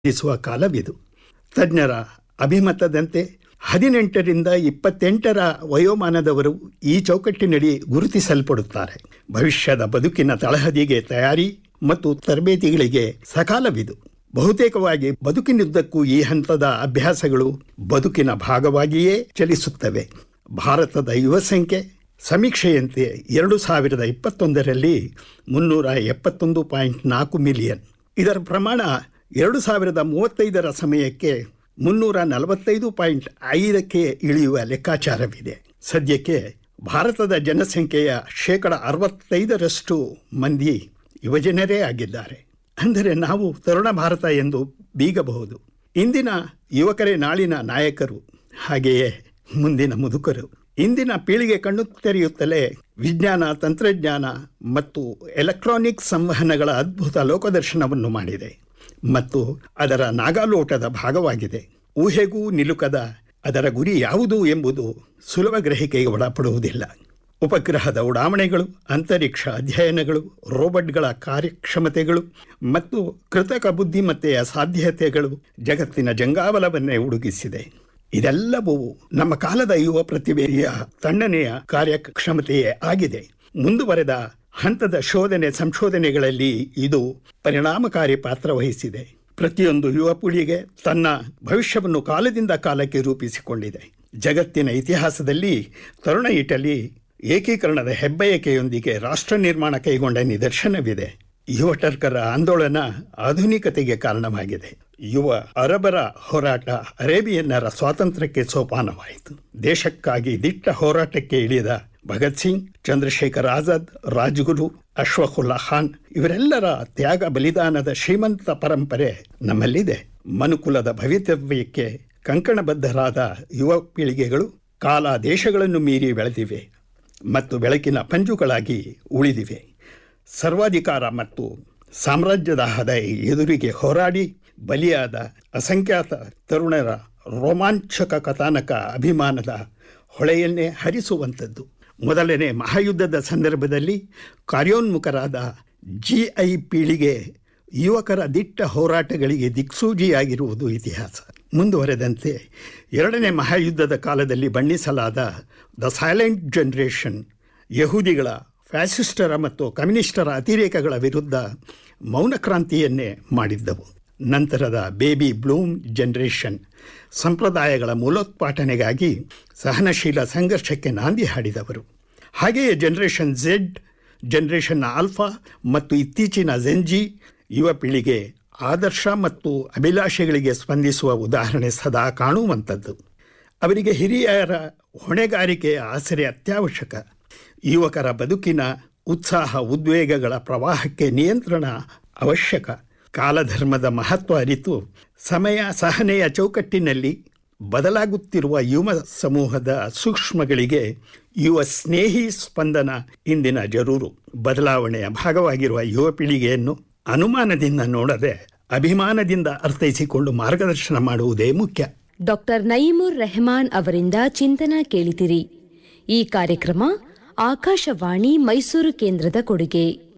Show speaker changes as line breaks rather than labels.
ನಡೆಸುವ ಕಾಲವಿದು ತಜ್ಞರ ಅಭಿಮತದಂತೆ ಹದಿನೆಂಟರಿಂದ ಇಪ್ಪತ್ತೆಂಟರ ವಯೋಮಾನದವರು ಈ ಚೌಕಟ್ಟಿನಡಿ ಗುರುತಿಸಲ್ಪಡುತ್ತಾರೆ ಭವಿಷ್ಯದ ಬದುಕಿನ ತಳಹದಿಗೆ ತಯಾರಿ ಮತ್ತು ತರಬೇತಿಗಳಿಗೆ ಸಕಾಲವಿದು ಬಹುತೇಕವಾಗಿ ಬದುಕಿನುದ್ದಕ್ಕೂ ಈ ಹಂತದ ಅಭ್ಯಾಸಗಳು ಬದುಕಿನ ಭಾಗವಾಗಿಯೇ ಚಲಿಸುತ್ತವೆ ಭಾರತದ ಯುವ ಸಂಖ್ಯೆ ಸಮೀಕ್ಷೆಯಂತೆ ಎರಡು ಸಾವಿರದ ಇಪ್ಪತ್ತೊಂದರಲ್ಲಿ ಮುನ್ನೂರ ಎಪ್ಪತ್ತೊಂದು ಪಾಯಿಂಟ್ ನಾಲ್ಕು ಮಿಲಿಯನ್ ಇದರ ಪ್ರಮಾಣ ಎರಡು ಸಾವಿರದ ಮೂವತ್ತೈದರ ಸಮಯಕ್ಕೆ ಮುನ್ನೂರ ನಲವತ್ತೈದು ಪಾಯಿಂಟ್ ಐದಕ್ಕೆ ಇಳಿಯುವ ಲೆಕ್ಕಾಚಾರವಿದೆ ಸದ್ಯಕ್ಕೆ ಭಾರತದ ಜನಸಂಖ್ಯೆಯ ಶೇಕಡ ಅರವತ್ತೈದರಷ್ಟು ಮಂದಿ ಯುವಜನರೇ ಆಗಿದ್ದಾರೆ ಅಂದರೆ ನಾವು ತರುಣ ಭಾರತ ಎಂದು ಬೀಗಬಹುದು ಇಂದಿನ ಯುವಕರೇ ನಾಳಿನ ನಾಯಕರು ಹಾಗೆಯೇ ಮುಂದಿನ ಮುದುಕರು ಇಂದಿನ ಪೀಳಿಗೆ ಕಣ್ಣು ತೆರೆಯುತ್ತಲೇ ವಿಜ್ಞಾನ ತಂತ್ರಜ್ಞಾನ ಮತ್ತು ಎಲೆಕ್ಟ್ರಾನಿಕ್ ಸಂವಹನಗಳ ಅದ್ಭುತ ಲೋಕದರ್ಶನವನ್ನು ಮಾಡಿದೆ ಮತ್ತು ಅದರ ನಾಗಾಲೋಟದ ಭಾಗವಾಗಿದೆ ಊಹೆಗೂ ನಿಲುಕದ ಅದರ ಗುರಿ ಯಾವುದು ಎಂಬುದು ಸುಲಭ ಗ್ರಹಿಕೆಗೆ ಒಳಪಡುವುದಿಲ್ಲ ಉಪಗ್ರಹದ ಉಡಾವಣೆಗಳು ಅಂತರಿಕ್ಷ ಅಧ್ಯಯನಗಳು ರೋಬೋಟ್ಗಳ ಕಾರ್ಯಕ್ಷಮತೆಗಳು ಮತ್ತು ಕೃತಕ ಬುದ್ಧಿಮತ್ತೆಯ ಸಾಧ್ಯತೆಗಳು ಜಗತ್ತಿನ ಜಂಗಾವಲವನ್ನೇ ಹುಡುಗಿಸಿದೆ ಇದೆಲ್ಲವೂ ನಮ್ಮ ಕಾಲದ ಯುವ ಪ್ರತಿಭೆಯ ತಣ್ಣನೆಯ ಕಾರ್ಯಕ್ಷಮತೆಯೇ ಆಗಿದೆ ಮುಂದುವರೆದ ಹಂತದ ಶೋಧನೆ ಸಂಶೋಧನೆಗಳಲ್ಲಿ ಇದು ಪರಿಣಾಮಕಾರಿ ಪಾತ್ರ ವಹಿಸಿದೆ ಪ್ರತಿಯೊಂದು ಯುವ ಪೀಳಿಗೆ ತನ್ನ ಭವಿಷ್ಯವನ್ನು ಕಾಲದಿಂದ ಕಾಲಕ್ಕೆ ರೂಪಿಸಿಕೊಂಡಿದೆ ಜಗತ್ತಿನ ಇತಿಹಾಸದಲ್ಲಿ ತರುಣ ಇಟಲಿ ಏಕೀಕರಣದ ಹೆಬ್ಬಯಕೆಯೊಂದಿಗೆ ರಾಷ್ಟ್ರ ನಿರ್ಮಾಣ ಕೈಗೊಂಡ ನಿದರ್ಶನವಿದೆ ಯುವ ಟರ್ಕರ ಆಂದೋಲನ ಆಧುನಿಕತೆಗೆ ಕಾರಣವಾಗಿದೆ ಯುವ ಅರಬರ ಹೋರಾಟ ಅರೇಬಿಯನ್ನರ ಸ್ವಾತಂತ್ರ್ಯಕ್ಕೆ ಸೋಪಾನವಾಯಿತು ದೇಶಕ್ಕಾಗಿ ದಿಟ್ಟ ಹೋರಾಟಕ್ಕೆ ಇಳಿದ ಭಗತ್ ಸಿಂಗ್ ಚಂದ್ರಶೇಖರ್ ಆಜಾದ್ ರಾಜ್ಗುರು ಅಶ್ವಖುಲ್ಲಾ ಖಾನ್ ಇವರೆಲ್ಲರ ತ್ಯಾಗ ಬಲಿದಾನದ ಶ್ರೀಮಂತ ಪರಂಪರೆ ನಮ್ಮಲ್ಲಿದೆ ಮನುಕುಲದ ಭವಿತವ್ಯಕ್ಕೆ ಕಂಕಣಬದ್ಧರಾದ ಯುವ ಪೀಳಿಗೆಗಳು ಕಾಲ ದೇಶಗಳನ್ನು ಮೀರಿ ಬೆಳೆದಿವೆ ಮತ್ತು ಬೆಳಕಿನ ಪಂಜುಗಳಾಗಿ ಉಳಿದಿವೆ ಸರ್ವಾಧಿಕಾರ ಮತ್ತು ಸಾಮ್ರಾಜ್ಯದಾಹದ ಎದುರಿಗೆ ಹೋರಾಡಿ ಬಲಿಯಾದ ಅಸಂಖ್ಯಾತ ತರುಣರ ರೋಮಾಂಚಕ ಕಥಾನಕ ಅಭಿಮಾನದ ಹೊಳೆಯನ್ನೇ ಹರಿಸುವಂಥದ್ದು ಮೊದಲನೇ ಮಹಾಯುದ್ಧದ ಸಂದರ್ಭದಲ್ಲಿ ಕಾರ್ಯೋನ್ಮುಖರಾದ ಜಿ ಐ ಪೀಳಿಗೆ ಯುವಕರ ದಿಟ್ಟ ಹೋರಾಟಗಳಿಗೆ ದಿಕ್ಸೂಜಿಯಾಗಿರುವುದು ಇತಿಹಾಸ ಮುಂದುವರೆದಂತೆ ಎರಡನೇ ಮಹಾಯುದ್ಧದ ಕಾಲದಲ್ಲಿ ಬಣ್ಣಿಸಲಾದ ದ ಸೈಲೆಂಟ್ ಜನರೇಷನ್ ಯಹೂದಿಗಳ ಫ್ಯಾಸಿಸ್ಟರ ಮತ್ತು ಕಮ್ಯುನಿಸ್ಟರ ಅತಿರೇಕಗಳ ವಿರುದ್ಧ ಮೌನ ಕ್ರಾಂತಿಯನ್ನೇ ಮಾಡಿದ್ದವು ನಂತರದ ಬೇಬಿ ಬ್ಲೂಮ್ ಜನರೇಷನ್ ಸಂಪ್ರದಾಯಗಳ ಮೂಲೋತ್ಪಾಟನೆಗಾಗಿ ಸಹನಶೀಲ ಸಂಘರ್ಷಕ್ಕೆ ನಾಂದಿ ಹಾಡಿದವರು ಹಾಗೆಯೇ ಜನರೇಷನ್ ಝೆಡ್ ಜನರೇಷನ್ ಆಲ್ಫಾ ಮತ್ತು ಇತ್ತೀಚಿನ ಜೆನ್ಜಿ ಯುವ ಪೀಳಿಗೆ ಆದರ್ಶ ಮತ್ತು ಅಭಿಲಾಷೆಗಳಿಗೆ ಸ್ಪಂದಿಸುವ ಉದಾಹರಣೆ ಸದಾ ಕಾಣುವಂಥದ್ದು ಅವರಿಗೆ ಹಿರಿಯರ ಹೊಣೆಗಾರಿಕೆಯ ಆಸರೆ ಅತ್ಯವಶ್ಯಕ ಯುವಕರ ಬದುಕಿನ ಉತ್ಸಾಹ ಉದ್ವೇಗಗಳ ಪ್ರವಾಹಕ್ಕೆ ನಿಯಂತ್ರಣ ಅವಶ್ಯಕ ಕಾಲಧರ್ಮದ ಮಹತ್ವ ಅರಿತು ಸಮಯ ಸಹನೆಯ ಚೌಕಟ್ಟಿನಲ್ಲಿ ಬದಲಾಗುತ್ತಿರುವ ಯುವ ಸಮೂಹದ ಸೂಕ್ಷ್ಮಗಳಿಗೆ ಯುವ ಸ್ನೇಹಿ ಸ್ಪಂದನ ಇಂದಿನ ಜರೂರು ಬದಲಾವಣೆಯ ಭಾಗವಾಗಿರುವ ಯುವ ಪೀಳಿಗೆಯನ್ನು ಅನುಮಾನದಿಂದ ನೋಡದೆ ಅಭಿಮಾನದಿಂದ ಅರ್ಥೈಸಿಕೊಂಡು ಮಾರ್ಗದರ್ಶನ ಮಾಡುವುದೇ ಮುಖ್ಯ
ಡಾಕ್ಟರ್ ನಯೀಮುರ್ ರೆಹಮಾನ್ ಅವರಿಂದ ಚಿಂತನ ಕೇಳಿದಿರಿ ಈ ಕಾರ್ಯಕ್ರಮ ಆಕಾಶವಾಣಿ ಮೈಸೂರು ಕೇಂದ್ರದ ಕೊಡುಗೆ